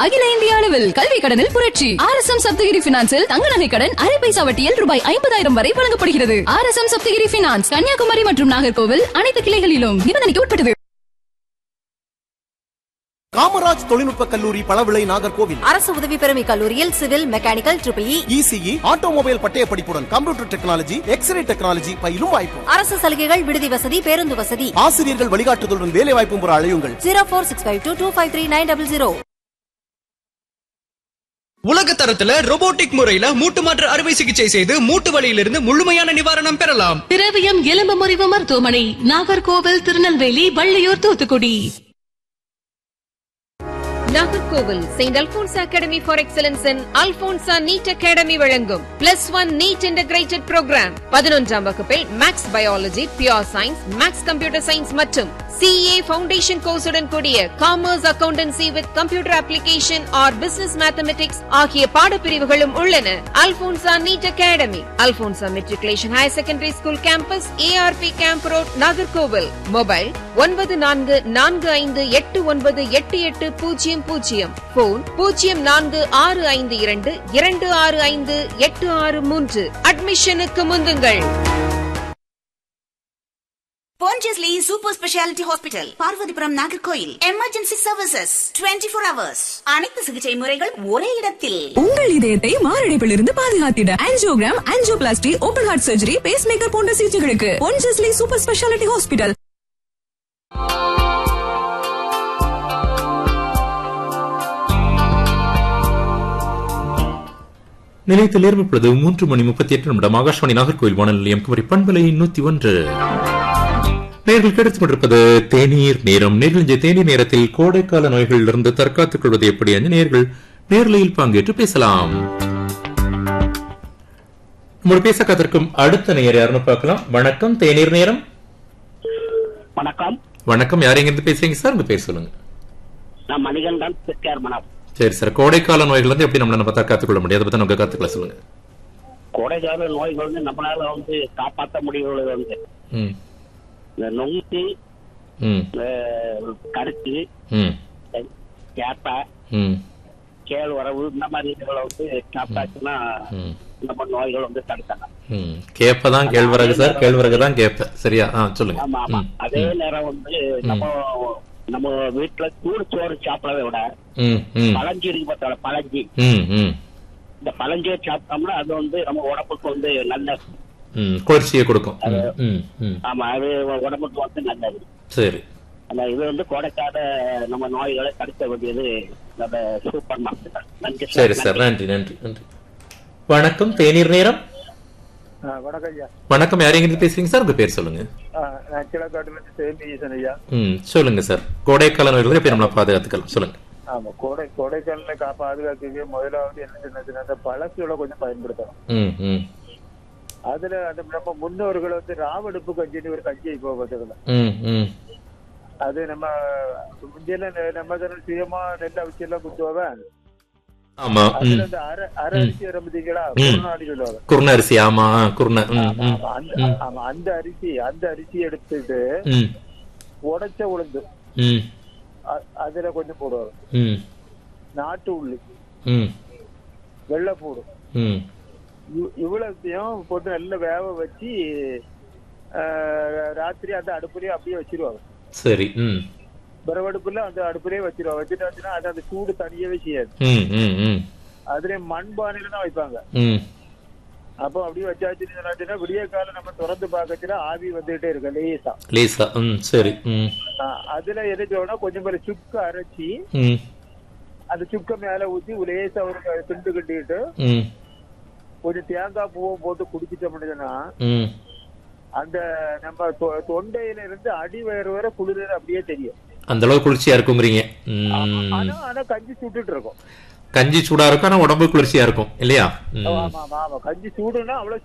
அகில இந்திய அளவில் கல்வி கடனில் புரட்சி ஆர் எஸ் எம் சப்தகிரி பினான்சில் தங்க நகை கடன் அரை பைசா வட்டியில் ரூபாய் ஐம்பதாயிரம் வரை வழங்கப்படுகிறது R S M Saptagiri finance Kanyakumari மற்றும் நாகர்கோவில் அனைத்து கிளைகளிலும் நிபந்தனைக்கு உட்பட்டது காமராஜ் தொழில்நுட்ப கல்லூரி பழவிளை நாகர்கோவில் அரசு உதவி பெறும் கல்லூரியில் civil mechanical triple E ECE automobile பட்டய படிப்புடன் கம்ப்யூட்டர் டெக்னாலஜி எக்ஸ்ரே டெக்னாலஜி பயிலும் வாய்ப்பு அரசு சலுகைகள் விடுதி வசதி பேருந்து வசதி ஆசிரியர்கள் வழிகாட்டுதலுடன் வேலை வாய்ப்பும் பெற அழையுங்கள் zero four six five two two five three nine double zero உலக தரத்துல robotic முறையில மூட்டு மாற்று அறுவை சிகிச்சை செய்து மூட்டு வலியிலிருந்து முழுமையான நிவாரணம் பெறலாம் திரவியம் எலும்பு முறிவு மருத்துவமனை Nagercoil Tirunelveli Valliyur Thoothukudi Nagercoil saint Alphonse academy for excellence in Alphonsa NEET academy வழங்கும் plus one NEET integrated programme பதினொன்றாம் வகுப்பில் maths biology pure science maths computer science மற்றும் சிஏ ஃபவுண்டேஷன் கோர்ஸுடன் கூடிய commerce accountancy with computer application or business mathematics ஆகிய பாடப்பிரிவுகளும் உள்ளன Alphonsa NEET academy Alphonsa matriculation higher secondary school campus ARP camp road Nagercoil mobile ஒன்பது நான்கு நான்கு ஐந்து எட்டு ஒன்பது எட்டு எட்டு பூஜ்ஜியம் பூஜ்ஜியம் போன் பூஜ்ஜியம் நான்கு ஆறு ஐந்து இரண்டு இரண்டு ஆறு ஐந்து எட்டு ஆறு மூன்று அட்மிஷனுக்கு முந்துங்கள் Pondicherry Super Speciality Hospital, Parvathipuram Nagercoil emergency services 24 four hours அனைத்து சிகிச்சை முறைகள் ஒரே இடத்தில் உங்கள் இதயத்தை மாரடைப்பிலிருந்து பாதுகாத்திட angiogram angioplasty open heart surgery pacemaker போன்ற சிகிச்சைகளுக்கு பொன்ஜஸ்லி சூப்பர் ஸ்பெஷாலிட்டி ஹாஸ்பிட்டல் நிலையத்தில் ஏற்படுவது மூன்று மணி முப்பத்தி எட்டு நிமிடம் ஆகாஷ்வாணி நாகர்கோயில் வானொலி நிலையம் குமரி பண்பலை நூத்தி ஒன்று நேர்கள் கிடைத்துக் கொண்டிருப்பது தேநீர் நேரம் நேர்கள் தேநீர் நேரத்தில் கோடைக்கால நோய்களிலிருந்து தற்காத்துக் கொள்வது எப்படி என்று நேர்கள் நேர்லையில் பங்கேற்று பேசலாம் நம்முடைய பேச காத்திருக்கும் அடுத்த நேயர் யாருன்னு பார்க்கலாம் வணக்கம் தேநீர் நேரம் வணக்கம் வணக்கம் யார் எங்கிருந்து பேசுறீங்க சார் உங்க பேர் சொல்லுங்க நான் மணிகண்டன் திருக்கையார் மனம் சரி சார் கோடைக்கால நோய்கள் வந்து எப்படி நம்மள நம்ம தற்காத்துக் கொள்ள முடியும் அதை பத்தி உங்க கருத்துக்களை சொல்லுங்க கோடைக்கால நோய்கள் வந்து நம்மளால வந்து காப்பாற்ற முடியுള്ളത് வந்து ம் இந்த நொங்கு ம் இந்த கருத்து ம் கேப்பை ம் கேழ்வரவு இந்த மாதிரி இதுகளை வந்து சாப்பிட்டாச்சுன்னா ம் நம்ம நோய்கள் வந்து தடுக்கலாம் ம் கேப்பதான் கேழ்வரகு சார் கேழ்வரகு தான் கேப்ப சரியா ஆ சொல்லுங்க ஆமா ஆமா ம், அதே ம், நேரம் வந்து நம்ம நம்ம வீட்டுல சூடு சோறு சாப்பிடறதை விட ம் ம் பழஞ்சி இருக்கு பார்த்தா பழஞ்சி ம் ம் இந்த பழஞ்சியை சாப்பிட்டோம்னா அது வந்து நம்ம உடம்புக்கு வந்து நல்ல ம் குளிர்ச்சியை கொடுக்கும் ம், ம் ம் ஆமா அது உடம்புக்கு வந்து நல்லது சரி அந்த இது வந்து கோடைக்கால நம்ம நோய்களை தடுக்க வேண்டியது நம்ம சூப்பர் மார்க்கெட் நன்றி சரி சார் நன்றி நன்றி நன்றி வணக்கம் தேநீர் நேரம் வணக்கம் ஐயா வணக்கம் யார் எங்கிருந்து பேசுறீங்க சார் உங்க பேர் சொல்லுங்க நான் கிழக்காட்டுல இருந்து சேமி ஈசன் ஐயா ம் சொல்லுங்க சார் கோடைக்கால நோய்களை எப்படி நம்மளை பாதுகாத்துக்கலாம் சொல்லுங்க ஆமா கோடை கோடைக்காலில் கா பாதுகாக்க முதலாவது என்ன சொன்னதுன்னா அந்த பழசுகளை கொஞ்சம் பயன்படுத்தணும் ம் ம் அதுல அந்த நம்ம முன்னோர்கள் வந்து ராவடுப்பு கஞ்சின்னு ஒரு கஞ்சி இப்போ பார்த்துக்கல ம் ம் அது நம்ம முந்தியெல்லாம் நெ- நம்ம தானே சுயமா நெல் அவிச்சு எல்லாம் குத்துவாங்க ஆமா ம் அதுல அந்த அரை அரை அரிசி வரும் பார்த்தீங்களா ம். குருநாடி சொல்லுவாங்க குருண அரிசி ஆமா ஆ, குருண ம் ம் ஆமா, அந்த ம். ஆமா அந்த அரிசி அந்த அரிசி எடுத்துட்டு ம் உடைச்ச உளுந்து ம் அ- அதுல கொஞ்சம் போடுவாங்க ம் நாட்டு உள்ளி ம் வெள்ளைப்பூடு ம் இவ்- இவ்வளத்தையும் போட்டு நல்லா வேக வச்சு ஆஹ், ராத்திரி அந்த அடுப்புலயே அப்படியே வச்சிருவாங்க சரி ம் விறவடுப்புல அந்த அடுப்புலயே வச்சிருவாங்க வச்சுட்டு வச்சுன்னா அது அந்த சூடு தனியவே செய்யாது ம் ம் ம் அதுல மண்பானையில தான் வைப்பாங்க ம் அப்போ அப்படியே வச்சாச்சுன்னா விடிய காலம் நம்ம திறந்து பார்க்கச்சுன்னா ஆவி வந்துகிட்டே இருக்கு லேசா லேசா ம் சரி ம் ஆஹ், அதுல என்ன செய்யணும் கொஞ்சம் பேர் சுக்கு அரைச்சி ம் அந்த சுக்க மேல ஊத்தி ஒரு லேசா ஒரு துண்டு கட்டிட்டு ம் கொஞ்சம் தேங்காய் பூவும் போட்டு குடிச்சிட்டோம்னா ம் அந்த நம்ம தொ- தொண்டையில இருந்து அடி வயிறு வரை குளிர் அப்படியே தெரியும் அந்த அளவுக்கு குளிர்ச்சியா இருக்குங்கிறீங்க ம் ஆனா ஆனா கஞ்சி சுட்டுட்டு இருக்கும் கஞ்சி சூடா இருக்கும் ஆனா உடம்பு குளிர்ச்சியா இருக்கும் இல்லையா ம் ஆமா ஆமா ஆமா கஞ்சி சூடுன்னா அவ்வளவு